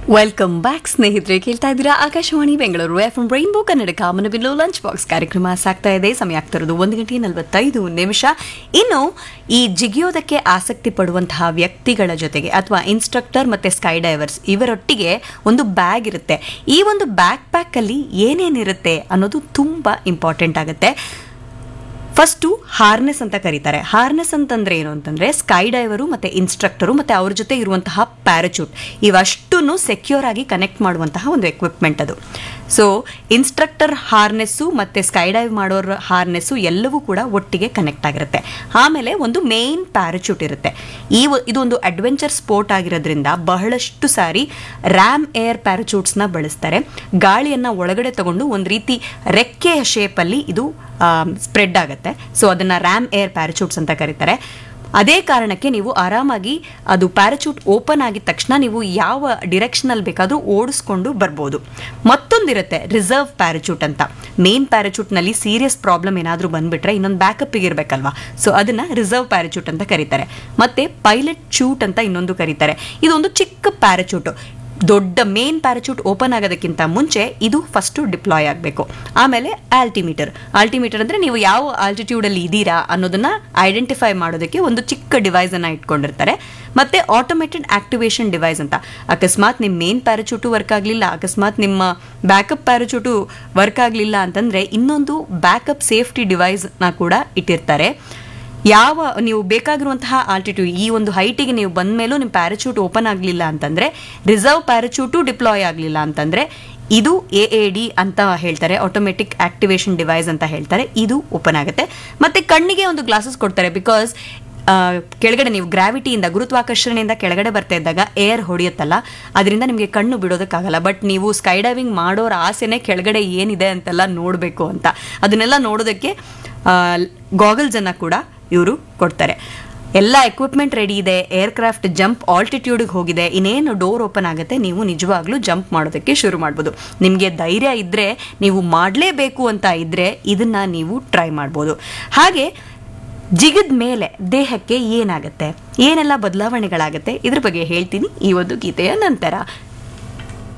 welcome back ಸ್ನೇಹಿತರೆ ಕೇಳ್ತಾ ಇದ್ದೀರಾ Akashvani Bengaluru F M rainbow Kannada ಕಾಮನಬಿಲ್ಲು ಲಂಚ್ ಬಾಕ್ಸ್ ಕಾರ್ಯಕ್ರಮ ಸಾಗ್ತಾ ಇದೆ ಸಮಯ ಆಗ್ತಿರೋದು ಒಂದು ಗಂಟೆ ನಲವತ್ತೈದು ನಿಮಿಷ ಇನ್ನು ಈ ಜಿಗಿಯೋದಕ್ಕೆ ಆಸಕ್ತಿ ಪಡುವಂತಹ ವ್ಯಕ್ತಿಗಳ ಜೊತೆಗೆ ಅಥವಾ ಇನ್ಸ್ಟ್ರಕ್ಟರ್ ಮತ್ತೆ ಸ್ಕೈ ಡೈವರ್ಸ್ ಇವರೊಟ್ಟಿಗೆ ಒಂದು ಬ್ಯಾಗ್ ಇರುತ್ತೆ ಈ ಒಂದು ಬ್ಯಾಕ್ ಪ್ಯಾಕ್ ಅಲ್ಲಿ ಏನೇನಿರುತ್ತೆ ಅನ್ನೋದು ತುಂಬಾ ಇಂಪಾರ್ಟೆಂಟ್ ಆಗುತ್ತೆ ಫಸ್ಟು ಹಾರ್ನೆಸ್ ಅಂತ ಕರೀತಾರೆ ಹಾರ್ನೆಸ್ ಅಂತಂದ್ರೆ ಏನು ಅಂತಂದ್ರೆ ಸ್ಕೈ ಡೈವರು ಮತ್ತೆ ಇನ್ಸ್ಟ್ರಕ್ಟರು ಮತ್ತೆ ಅವ್ರ ಜೊತೆ ಇರುವಂತಹ ಪ್ಯಾರಾಚೂಟ್ ಇವಷ್ಟನ್ನು ಸೆಕ್ಯೂರ್ ಆಗಿ ಕನೆಕ್ಟ್ ಮಾಡುವಂತಹ ಒಂದು ಎಕ್ವಿಪ್ಮೆಂಟ್ ಅದು ಸೊ ಇನ್ಸ್ಟ್ರಕ್ಟರ್ ಹಾರ್ನೆಸ್ಸು ಮತ್ತೆ ಸ್ಕೈ ಡೈವ್ ಮಾಡೋರ ಹಾರ್ನೆಸ್ಸು ಎಲ್ಲವೂ ಕೂಡ ಒಟ್ಟಿಗೆ ಕನೆಕ್ಟ್ ಆಗಿರುತ್ತೆ ಆಮೇಲೆ ಒಂದು ಮೇನ್ ಪ್ಯಾರಾಚೂಟ್ ಇರುತ್ತೆ ಈ ಒ- ಇದೊಂದು ಅಡ್ವೆಂಚರ್ ಸ್ಪೋರ್ಟ್ ಆಗಿರೋದ್ರಿಂದ ಬಹಳಷ್ಟು ಸಾರಿ ರ್ಯಾಮ್ ಏರ್ ಪ್ಯಾರಾಚೂಟ್ಸ್ನ ಬಳಸ್ತಾರೆ ಗಾಳಿಯನ್ನ ಒಳಗಡೆ ತಗೊಂಡು ಒಂದು ರೀತಿ ರೆಕ್ಕೆಯ ಶೇಪಲ್ಲಿ ಇದು ಸ್ಪ್ರೆಡ್ ಆಗುತ್ತೆ ಸೊ ಅದನ್ನ ರ್ಯಾಮ್ ಏರ್ ಪ್ಯಾರಾಚೂಟ್ಸ್ ಅಂತ ಕರೀತಾರೆ ಅದೇ ಕಾರಣಕ್ಕೆ ನೀವು ಆರಾಮಾಗಿ ಅದು ಪ್ಯಾರಾಚೂಟ್ ಓಪನ್ ಆಗಿದ ತಕ್ಷಣ ನೀವು ಯಾವ ಡಿರೆಕ್ಷನಲ್ಲಿ ಬೇಕಾದರೂ ಓಡಿಸ್ಕೊಂಡು ಬರ್ಬೋದು ಮತ್ತೊಂದಿರುತ್ತೆ ರಿಸರ್ವ್ ಪ್ಯಾರಾಚೂಟ್ ಅಂತ ಮೇನ್ ಪ್ಯಾರಾಚೂಟ್ನಲ್ಲಿ ಸೀರಿಯಸ್ ಪ್ರಾಬ್ಲಮ್ ಏನಾದರೂ ಬಂದ್ಬಿಟ್ರೆ ಇನ್ನೊಂದು ಬ್ಯಾಕಪ್ಪಿಗೆ ಇರಬೇಕಲ್ವಾ ಸೊ ಅದನ್ನ ರಿಸರ್ವ್ ಪ್ಯಾರಾಚೂಟ್ ಅಂತ ಕರೀತಾರೆ ಮತ್ತೆ ಪೈಲಟ್ ಶೂಟ್ ಅಂತ ಇನ್ನೊಂದು ಕರೀತಾರೆ ಇದೊಂದು ಚಿಕ್ಕ ಪ್ಯಾರಾಚೂಟ್ ದೊಡ್ಡ ಮೇನ್ ಪ್ಯಾರಾಚೂಟ್ ಓಪನ್ ಆಗೋದಕ್ಕಿಂತ ಮುಂಚೆ ಇದು ಫಸ್ಟು ಡಿಪ್ಲಾಯ್ ಆಗಬೇಕು ಆಮೇಲೆ ಆಲ್ಟಿಮೀಟರ್ ಆಲ್ಟಿಮೀಟರ್ ಅಂದರೆ ನೀವು ಯಾವ ಆಲ್ಟಿಟ್ಯೂಡಲ್ಲಿ ಇದ್ದೀರಾ ಅನ್ನೋದನ್ನ ಐಡೆಂಟಿಫೈ ಮಾಡೋದಕ್ಕೆ ಒಂದು ಚಿಕ್ಕ ಡಿವೈಸ್ ಅನ್ನ ಇಟ್ಕೊಂಡಿರ್ತಾರೆ ಮತ್ತೆ ಆಟೋಮೇಟೆಡ್ ಆಕ್ಟಿವೇಶನ್ ಡಿವೈಸ್ ಅಂತ ಅಕಸ್ಮಾತ್ ನಿಮ್ಮ ಮೇನ್ ಪ್ಯಾರಾಚೂಟು ವರ್ಕ್ ಆಗಲಿಲ್ಲ ಅಕಸ್ಮಾತ್ ನಿಮ್ಮ ಬ್ಯಾಕಪ್ ಪ್ಯಾರಾಚೂಟು ವರ್ಕ್ ಆಗಲಿಲ್ಲ ಅಂತಂದ್ರೆ ಇನ್ನೊಂದು ಬ್ಯಾಕಪ್ ಸೇಫ್ಟಿ ಡಿವೈಸ್ನ ಕೂಡ ಇಟ್ಟಿರ್ತಾರೆ ಯಾವ ನೀವು ಬೇಕಾಗಿರುವಂತಹ ಆಲ್ಟಿಟ್ಯೂಡ್ ಈ ಒಂದು ಹೈಟಿಗೆ ನೀವು ಬಂದ ಮೇಲೂ ನಿಮ್ಮ ಪ್ಯಾರಾಚೂಟ್ ಓಪನ್ ಆಗಲಿಲ್ಲ ಅಂತಂದ್ರೆ ರಿಸರ್ವ್ ಪ್ಯಾರಾಚೂಟು ಡಿಪ್ಲಾಯ್ ಆಗಲಿಲ್ಲ ಅಂತಂದ್ರೆ ಇದು ಎ ಎ ಡಿ ಅಂತ ಹೇಳ್ತಾರೆ ಆಟೋಮೆಟಿಕ್ ಆಕ್ಟಿವೇಶನ್ ಡಿವೈಸ್ ಅಂತ ಹೇಳ್ತಾರೆ ಇದು ಓಪನ್ ಆಗುತ್ತೆ ಮತ್ತೆ ಕಣ್ಣಿಗೆ ಒಂದು ಗ್ಲಾಸಸ್ ಕೊಡ್ತಾರೆ ಬಿಕಾಸ್ ಕೆಳಗಡೆ ನೀವು ಗ್ರಾವಿಟಿಯಿಂದ ಗುರುತ್ವಾಕರ್ಷಣೆಯಿಂದ ಕೆಳಗಡೆ ಬರ್ತಾ ಇದ್ದಾಗ ಏರ್ ಹೊಡೆಯುತ್ತಲ್ಲ ಅದರಿಂದ ನಿಮಗೆ ಕಣ್ಣು ಬಿಡೋದಕ್ಕಾಗಲ್ಲ ಬಟ್ ನೀವು ಸ್ಕೈ ಡೈವಿಂಗ್ ಮಾಡೋರ ಆಸೆನೆ ಕೆಳಗಡೆ ಏನಿದೆ ಅಂತೆಲ್ಲ ನೋಡಬೇಕು ಅಂತ ಅದನ್ನೆಲ್ಲ ನೋಡೋದಕ್ಕೆ ಗಾಗಲ್ಸ್ ಅನ್ನ ಕೂಡ ಇವರು ಕೊಡ್ತಾರೆ ಎಲ್ಲ ಎಕ್ವಿಪ್ಮೆಂಟ್ ರೆಡಿ ಇದೆ ಏರ್ಕ್ರಾಫ್ಟ್ ಜಂಪ್ ಆಲ್ಟಿಟ್ಯೂಡ್ಗೆ ಹೋಗಿದೆ ಇನ್ನೇನು ಡೋರ್ ಓಪನ್ ಆಗುತ್ತೆ ನೀವು ನಿಜವಾಗ್ಲೂ ಜಂಪ್ ಮಾಡೋದಕ್ಕೆ ಶುರು ಮಾಡ್ಬೋದು ನಿಮಗೆ ಧೈರ್ಯ ಇದ್ದರೆ ನೀವು ಮಾಡಲೇಬೇಕು ಅಂತ ಇದ್ದರೆ ಇದನ್ನ ನೀವು ಟ್ರೈ ಮಾಡ್ಬೋದು ಹಾಗೆ ಜಿಗಿದ ಮೇಲೆ ದೇಹಕ್ಕೆ ಏನಾಗುತ್ತೆ ಏನೆಲ್ಲ ಬದಲಾವಣೆಗಳಾಗುತ್ತೆ ಇದ್ರ ಬಗ್ಗೆ ಹೇಳ್ತೀನಿ ಈ ಒಂದು ಗೀತೆಯ ನಂತರ